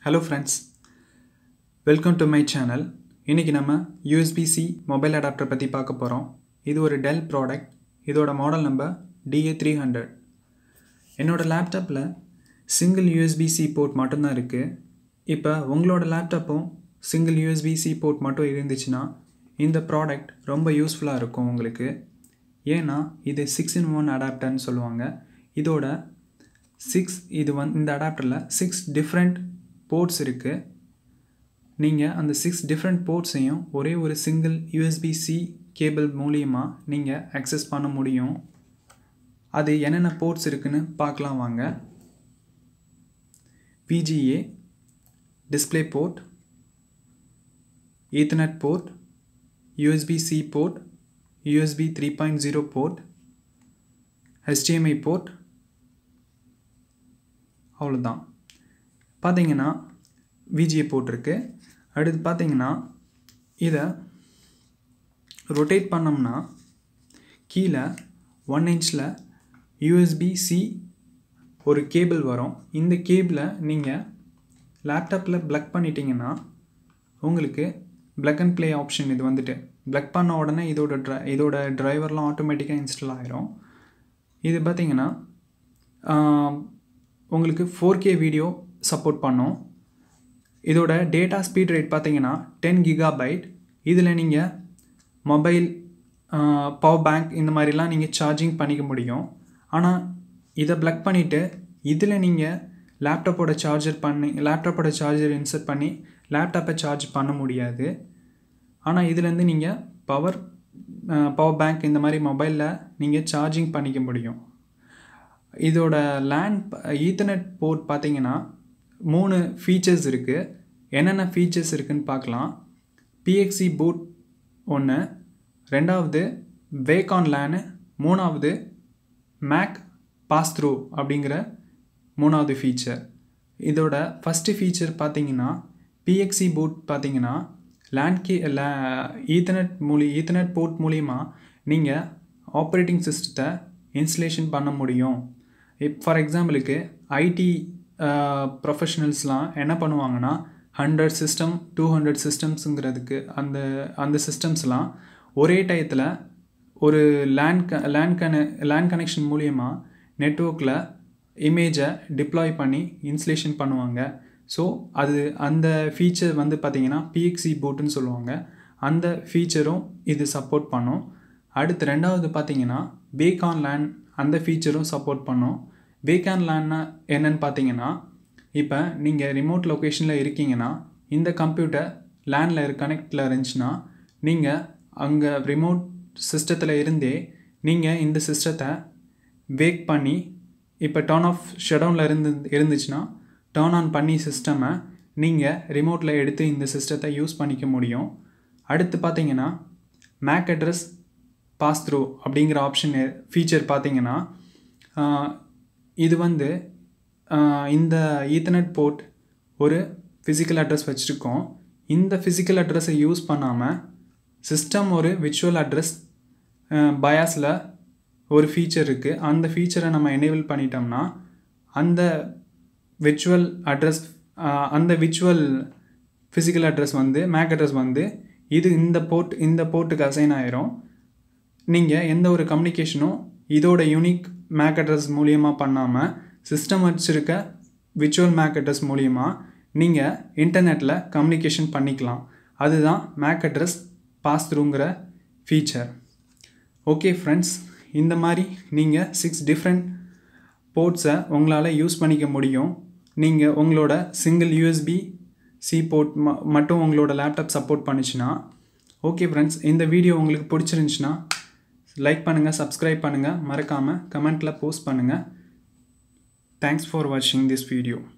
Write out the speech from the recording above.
hello friends welcome to my channel இன்றைக்கி நம்ம USB-C mobile adapter பற்றி பார்க்க போகிறோம் இது ஒரு டெல் ப்ராடக்ட் இதோட model number DA three hundred என்னோடய லேப்டாப்பில் சிங்கிள் யூஎஸ்பிசி போர்ட் மட்டும்தான் இருக்குது இப்போ உங்களோட லேப்டாப்பும் சிங்கிள் யூஎஸ்பிசி போர்ட் மட்டும் இருந்துச்சுன்னா இந்த ப்ராடக்ட் ரொம்ப யூஸ்ஃபுல்லாக இருக்கும் உங்களுக்கு ஏன்னா இது சிக்ஸ் இன் ஒன் அடாப்டர்னு சொல்லுவாங்க இதோட சிக்ஸ் இது வந்து இந்த அடாப்டரில் சிக்ஸ் டிஃப்ரெண்ட் போர்ட்ஸ் இருக்குது நீங்கள் அந்த சிக்ஸ் டிஃப்ரெண்ட் போர்ட்ஸையும் ஒரே ஒரு சிங்கிள் யூஎஸ்பிசி கேபிள் மூலியமாக நீங்கள் அக்சஸ் பண்ண முடியும் அது என்னென்ன போர்ட்ஸ் இருக்குன்னு பார்க்கலாம் வாங்க VGA display port ethernet port USB-C port USB three point zero port HDMI port அவ்வளோதான் பார்த்தீங்கன்னா விஜிஏ போட்டிருக்கு அடுத்து பார்த்தீங்கன்னா இதை ரொட்டேட் பண்ணோம்னா கீழே ஒன் இன்ச்சில் யூஎஸ்பி-C ஒரு கேபிள் வரும் இந்த கேபிளை நீங்கள் லேப்டாப்பில் ப்ளக் பண்ணிட்டீங்கன்னா உங்களுக்கு ப்ளக் அண்ட் ப்ளே ஆப்ஷன் இது வந்துட்டு ப்ளக் பண்ண உடனே இதோட ட்ரை இதோட டிரைவர்லாம் ஆட்டோமேட்டிக்காக இன்ஸ்டால் ஆயிரும் இது பார்த்தீங்கன்னா உங்களுக்கு ஃபோர் கே வீடியோ சப்போர்ட் பண்ணும் இதோட டேட்டா ஸ்பீட் ரேட் பார்த்தீங்கன்னா டென் கிகா பைட் இதில் நீங்கள் மொபைல் பவர் பேங்க் இந்த மாதிரிலாம் நீங்கள் சார்ஜிங் பண்ணிக்க முடியும் ஆனால் இதை ப்ளக் பண்ணிவிட்டு இதில் நீங்கள் லேப்டாப்போட சார்ஜர் பண்ணி லேப்டாப்போட சார்ஜர் இன்சர்ட் பண்ணி லேப்டாப்பை சார்ஜ் பண்ண முடியாது ஆனால் இதுலேருந்து நீங்கள் பவர் பவர் பேங்க் இந்த மாதிரி மொபைலில் நீங்கள் சார்ஜிங் பண்ணிக்க முடியும் இதோட லேண்ட் ஈத்தர்நெட் போர்ட் பார்த்தீங்கன்னா மூணு ஃபீச்சர்ஸ் இருக்குது என்னென்ன ஃபீச்சர்ஸ் இருக்குதுன்னு பார்க்கலாம் பிஎக்சி பூட் ஒன்று ரெண்டாவது வேகான் லேனு மூணாவது மேக் பாஸ் த்ரூ அப்படிங்கிற மூணாவது ஃபீச்சர் இதோட ஃபஸ்ட்டு ஃபீச்சர் பார்த்தீங்கன்னா பிஎக்சி பூட் பார்த்தீங்கன்னா லேண்ட் கே லே ஈத்தர்நெட் மூலி ஈத்தர்நெட் போர்ட் மூலிமா நீங்கள் ஆப்ரேட்டிங் சிஸ்டத்தை இன்ஸ்டலேஷன் பண்ண முடியும் இப் ஃபார் எக்ஸாம்பிளுக்கு ஐடி ப்ரொஃபஷனல்ஸ்லாம் என்ன பண்ணுவாங்கன்னா ஹண்ட்ரட் சிஸ்டம் டூ ஹண்ட்ரட் சிஸ்டம்ஸுங்கிறதுக்கு அந்த அந்த சிஸ்டம்ஸ்லாம் ஒரே டயத்தில் ஒரு லேண்ட் க லேண்ட் கன லேண்ட் கனெக்ஷன் மூலியமாக நெட்ஒர்க்கில் இமேஜை டிப்ளாய் பண்ணி இன்ஸ்டலேஷன் பண்ணுவாங்க ஸோ அது அந்த ஃபீச்சர் வந்து பார்த்திங்கன்னா பிஎக்சி போட்டுன்னு சொல்லுவாங்க அந்த ஃபீச்சரும் இது சப்போர்ட் பண்ணும் அடுத்து ரெண்டாவது பார்த்தீங்கன்னா பேகான் லேன் அந்த ஃபீச்சரும் சப்போர்ட் பண்ணும் பேகான் லேன்னா என்னன்னு பார்த்தீங்கன்னா இப்போ நீங்கள் ரிமோட் லொக்கேஷனில் இருக்கீங்கன்னா இந்த கம்ப்யூட்டர் லேண்டில் கனெக்டில் இருந்துச்சுன்னா நீங்கள் அங்கே ரிமோட் சிஸ்டத்தில் இருந்தே நீங்கள் இந்த சிஸ்டத்தை வேக் பண்ணி இப்போ டர்ன் ஆஃப் ஷடவுனில் இருந்து இருந்துச்சுன்னா டர்ன் ஆன் பண்ணி சிஸ்டமை நீங்கள் ரிமோட்டில் எடுத்து இந்த சிஸ்டத்தை யூஸ் பண்ணிக்க முடியும் அடுத்து பார்த்தீங்கன்னா மேக் அட்ரஸ் பாஸ் த்ரூ அப்படிங்கிற ஆப்ஷன் ஃபீச்சர் பார்த்தீங்கன்னா இது வந்து இந்த ஈத்தர்நெட் போர்ட் ஒரு ஃபிசிக்கல் அட்ரஸ் வச்சுருக்கோம் இந்த ஃபிசிக்கல் அட்ரஸை யூஸ் பண்ணாமல் சிஸ்டம் ஒரு விர்ச்சுவல் அட்ரஸ் பயாஸில் ஒரு ஃபீச்சர் இருக்குது அந்த ஃபீச்சரை நம்ம எனேபிள் பண்ணிட்டோம்னா அந்த விர்ச்சுவல் அட்ரஸ் அந்த விர்ச்சுவல் ஃபிசிக்கல் அட்ரஸ் வந்து மேக் அட்ரஸ் வந்து இது இந்த போர்ட் இந்த போர்ட்டுக்கு அசைன் ஆயிரும் நீங்கள் எந்த ஒரு கம்யூனிகேஷனும் இதோட யூனிக் மேக் அட்ரஸ் மூலியமாக பண்ணாமல் சிஸ்டம் வச்சுருக்க விர்ச்சுவல் மேக் அட்ரஸ் மூலியமாக நீங்கள் இன்டர்நெட்டில் கம்யூனிகேஷன் பண்ணிக்கலாம் அதுதான் மேக் அட்ரஸ் பாஸ் த்ரூங்கிற ஃபீச்சர் ஓகே ஃப்ரெண்ட்ஸ் இந்த மாதிரி நீங்கள் சிக்ஸ் டிஃப்ரெண்ட் போர்ட்ஸை உங்களால் யூஸ் பண்ணிக்க முடியும் நீங்கள் உங்களோட சிங்கிள் யூஎஸ்பி சி போர்ட் ம மட்டும் உங்களோட லேப்டாப் சப்போர்ட் பண்ணுச்சுன்னா ஓகே ஃப்ரெண்ட்ஸ் இந்த வீடியோ உங்களுக்கு பிடிச்சிருந்துச்சுன்னா லைக் பண்ணுங்கள் சப்ஸ்கிரைப் பண்ணுங்கள் மறக்காமல் கமெண்ட்டில் போஸ்ட் பண்ணுங்கள் தேங்க்ஸ் ஃபார் வாட்சிங் திஸ் வீடியோ